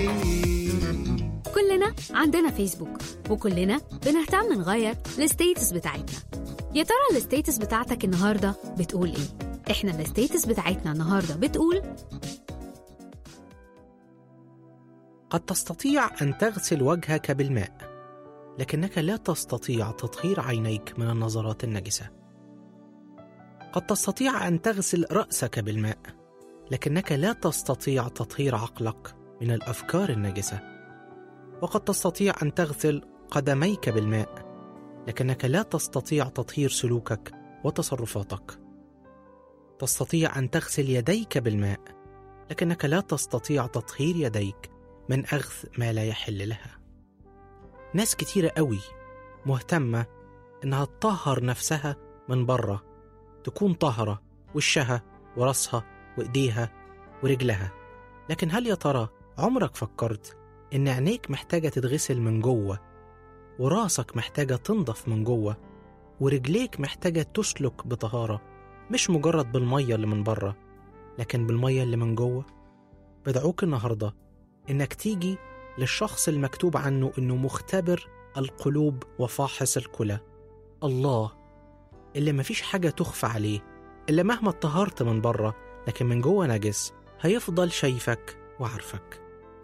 كلنا عندنا فيسبوك وكلنا بنهتم نغير الستيتس بتاعتنا يا ترى الستيتس بتاعتك النهارده بتقول ايه احنا الستيتس بتاعتنا النهارده بتقول قد تستطيع أن تغسل وجهك بالماء لكنك لا تستطيع تطهير عينيك من النظرات النجسة قد تستطيع أن تغسل رأسك بالماء لكنك لا تستطيع تطهير عقلك من الأفكار النجسة وقد تستطيع أن تغسل قدميك بالماء لكنك لا تستطيع تطهير سلوكك وتصرفاتك تستطيع أن تغسل يديك بالماء لكنك لا تستطيع تطهير يديك من أخذ ما لا يحل لها ناس كتيرة قوي مهتمة إنها تطهر نفسها من بره تكون طاهرة وشها وراسها وإيديها ورجلها لكن هل يا ترى عمرك فكرت إن عينيك محتاجة تتغسل من جوه وراسك محتاجة تنضف من جوه ورجليك محتاجة تسلك بطهارة مش مجرد بالمية اللي من بره لكن بالمية اللي من جوه بدعوك النهارده إنك تيجي للشخص المكتوب عنه إنه مختبر القلوب وفاحص الكلى الله اللي مفيش حاجة تخفى عليه اللي مهما اتطهرت من بره لكن من جوه نجس هيفضل شايفك وعارفك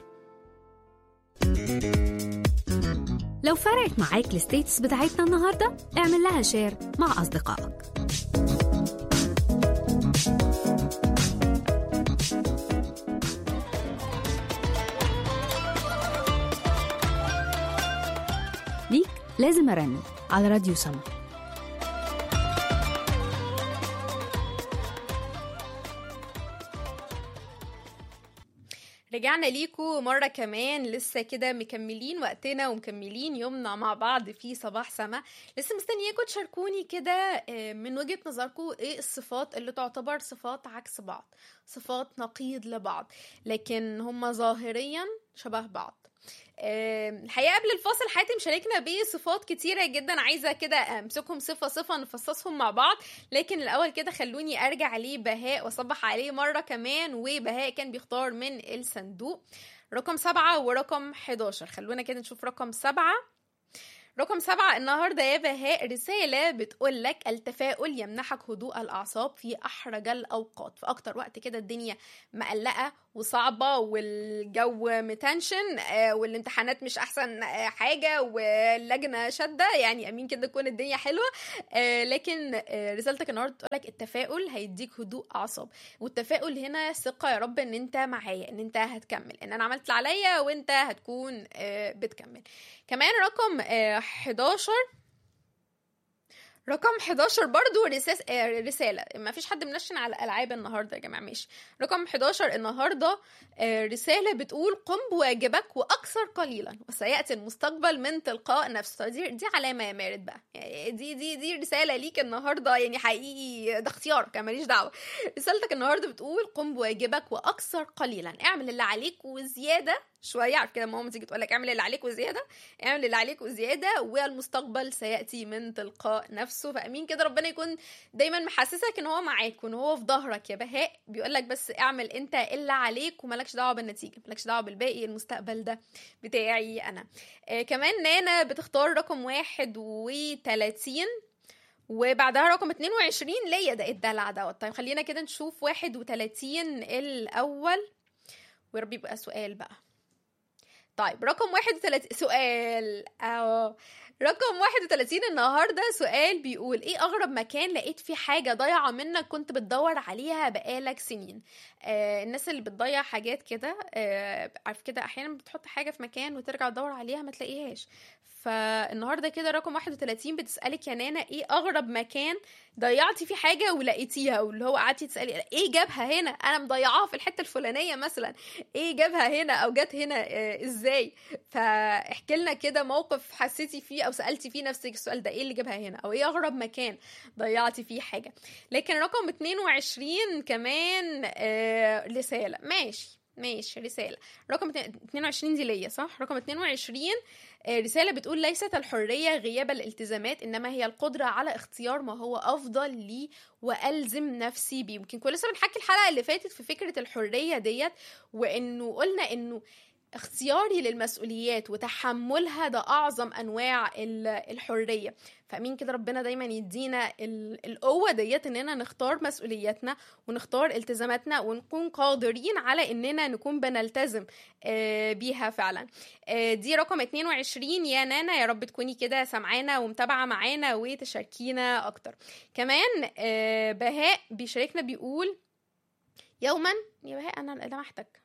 لو فرقت معاك الستيتس بتاعتنا النهارده اعمل لها شير مع اصدقائك ليك لازم ارنم على راديو سما رجعنا ليكم مرة كمان لسه كده مكملين وقتنا ومكملين يومنا مع بعض في صباح سما لسه مستنياكم تشاركوني كده آه، من وجهة نظركم ايه الصفات اللي تعتبر صفات عكس بعض صفات نقيض لبعض لكن هما ظاهريا شبه بعض آه، الحقيقه قبل الفاصل حاتم شاركنا بصفات كتيره جدا عايزه كده امسكهم صفه صفه نفصصهم مع بعض لكن الاول كده خلوني ارجع لبهاء واصبح عليه مره كمان وبهاء كان بيختار من الصندوق رقم سبعة ورقم 11 خلونا كده نشوف رقم سبعة رقم سبعة النهاردة يا بهاء رسالة بتقول لك التفاؤل يمنحك هدوء الأعصاب في أحرج الأوقات في أكتر وقت كده الدنيا مقلقة وصعبة والجو متنشن آه، والامتحانات مش أحسن آه، حاجة واللجنة شادة يعني أمين كده تكون الدنيا حلوة آه، لكن آه، رسالتك النهاردة بتقول لك التفاؤل هيديك هدوء أعصاب والتفاؤل هنا ثقة يا رب إن أنت معايا إن أنت هتكمل إن أنا عملت اللي عليا وأنت هتكون آه، بتكمل كمان رقم آه، 11 رقم 11 برضو رساس آه، رسالة ما فيش حد منشن على الألعاب النهاردة يا جماعة ماشي رقم 11 النهاردة آه، رسالة بتقول قم بواجبك وأكثر قليلا وسيأتي المستقبل من تلقاء نفسه دي دي علامة يا مارد بقى يعني دي دي دي رسالة ليك النهاردة يعني حقيقي ده اختيارك أنا ماليش دعوة رسالتك النهاردة بتقول قم بواجبك وأكثر قليلا اعمل اللي عليك وزيادة شوية عارف كده ماما تيجي تقول لك اعمل اللي عليك وزيادة اعمل اللي عليك وزيادة والمستقبل سيأتي من تلقاء نفسه فأمين كده ربنا يكون دايما محسسك ان هو معاك وان هو في ظهرك يا بهاء بيقول لك بس اعمل انت اللي عليك ومالكش دعوة بالنتيجة مالكش دعوة بالباقي المستقبل ده بتاعي انا آه كمان نانا بتختار رقم واحد وتلاتين وبعدها رقم 22 ليا ده إيه الدلع دوت طيب خلينا كده نشوف 31 الأول ويا رب يبقى سؤال بقى طيب رقم 31 سؤال اه رقم 31 النهارده سؤال بيقول ايه اغرب مكان لقيت فيه حاجه ضايعه منك كنت بتدور عليها بقالك سنين آه الناس اللي بتضيع حاجات كده آه عارف كده احيانا بتحط حاجه في مكان وترجع تدور عليها ما تلاقيهاش فالنهارده كده رقم 31 بتسالك يا نانا ايه اغرب مكان ضيعتي فيه حاجه ولقيتيها واللي هو قعدتي تسالي ايه جابها هنا انا مضيعاها في الحته الفلانيه مثلا ايه جابها هنا او جت هنا آه ازاي فاحكي لنا كده موقف حسيتي فيه او سالتي فيه نفسك السؤال ده ايه اللي جابها هنا او ايه اغرب مكان ضيعتي فيه حاجه لكن رقم 22 كمان آه رساله ماشي ماشي رسالة رقم 22 دي ليا صح رقم 22 آه، رسالة بتقول ليست الحرية غياب الالتزامات إنما هي القدرة على اختيار ما هو أفضل لي وألزم نفسي بيه يمكن كنا لسه بنحكي الحلقة اللي فاتت في فكرة الحرية ديت وإنه قلنا إنه اختياري للمسؤوليات وتحملها ده اعظم انواع ال- الحريه فامين كده ربنا دايما يدينا ال- القوه ديت اننا نختار مسؤولياتنا ونختار التزاماتنا ونكون قادرين على اننا نكون بنلتزم آه، بيها فعلا آه، دي رقم 22 يا نانا يا رب تكوني كده سامعانا ومتابعه معانا وتشاركينا اكتر كمان آه، بهاء بيشاركنا بيقول يوما يا بهاء انا لمحتك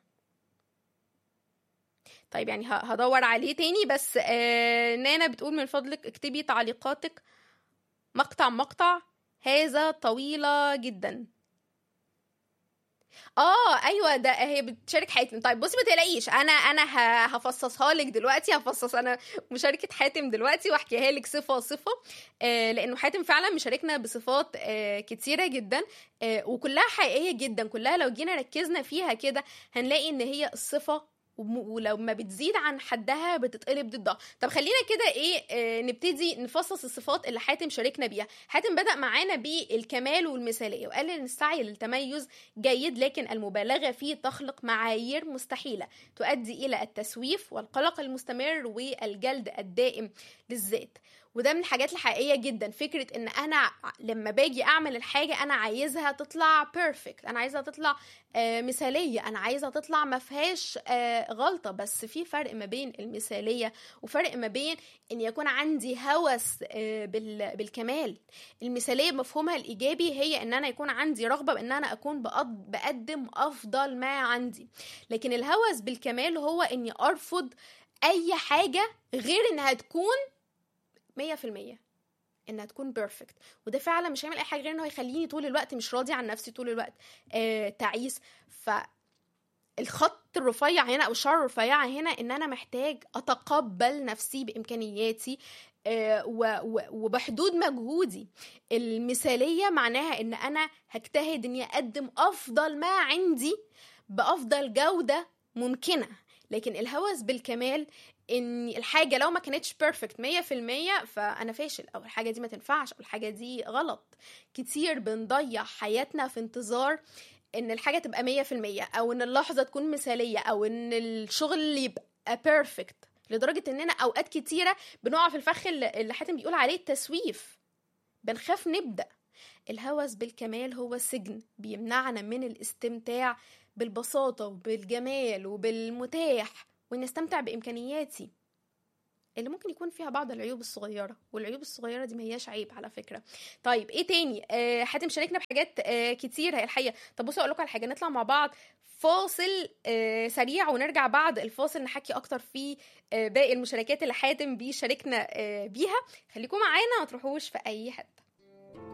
طيب يعني ه- هدور عليه تاني بس آه نانا بتقول من فضلك اكتبي تعليقاتك مقطع مقطع هذا طويلة جدا اه ايوه ده هي بتشارك حاتم طيب بصي ما تقلقيش انا انا ه- هفصصها لك دلوقتي هفصص انا مشاركه حاتم دلوقتي واحكيها لك صفه صفه آه لانه حاتم فعلا مشاركنا بصفات آه كتيره جدا آه وكلها حقيقيه جدا كلها لو جينا ركزنا فيها كده هنلاقي ان هي الصفه وم- ولما بتزيد عن حدها بتتقلب ضدها طب خلينا كده ايه آه نبتدي نفصص الصفات اللي حاتم شاركنا بيها حاتم بدأ معانا بالكمال والمثالية وقال ان السعي للتميز جيد لكن المبالغة فيه تخلق معايير مستحيلة تؤدي إلى التسويف والقلق المستمر والجلد الدائم للذات وده من الحاجات الحقيقية جدا فكرة ان انا لما باجي اعمل الحاجة انا عايزها تطلع بيرفكت انا عايزها تطلع آه، مثالية انا عايزها تطلع ما فيهاش آه، غلطة بس في فرق ما بين المثالية وفرق ما بين ان يكون عندي هوس آه، بال- بالكمال المثالية بمفهومها الايجابي هي ان انا يكون عندي رغبة بان انا اكون بقض- بقدم افضل ما عندي لكن الهوس بالكمال هو اني ارفض اي حاجة غير انها تكون مية في المية انها تكون بيرفكت وده فعلا مش هيعمل اي حاجه غير انه هيخليني طول الوقت مش راضي عن نفسي طول الوقت آه تعيس ف الخط الرفيع هنا او الشعر الرفيعه هنا ان انا محتاج اتقبل نفسي بامكانياتي آه، و- و- وبحدود مجهودي المثاليه معناها ان انا هجتهد اني اقدم افضل ما عندي بافضل جوده ممكنه لكن الهوس بالكمال ان الحاجه لو ما كانتش بيرفكت 100% فانا فاشل او الحاجه دي ما تنفعش او الحاجه دي غلط كتير بنضيع حياتنا في انتظار ان الحاجه تبقى 100% او ان اللحظه تكون مثاليه او ان الشغل يبقى بيرفكت لدرجه اننا اوقات كتيره بنقع في الفخ اللي اللي حاتم بيقول عليه التسويف بنخاف نبدا الهوس بالكمال هو سجن بيمنعنا من الاستمتاع بالبساطه وبالجمال وبالمتاح وان استمتع بامكانياتي اللي ممكن يكون فيها بعض العيوب الصغيره والعيوب الصغيره دي ما هياش عيب على فكره طيب ايه تاني آه حاتم شاركنا بحاجات آه كتير هي الحقيقه طب بصوا اقول لكم على حاجه نطلع مع بعض فاصل آه سريع ونرجع بعد الفاصل نحكي اكتر في آه باقي المشاركات اللي حاتم بيشاركنا آه بيها خليكم معانا ما تروحوش في اي حته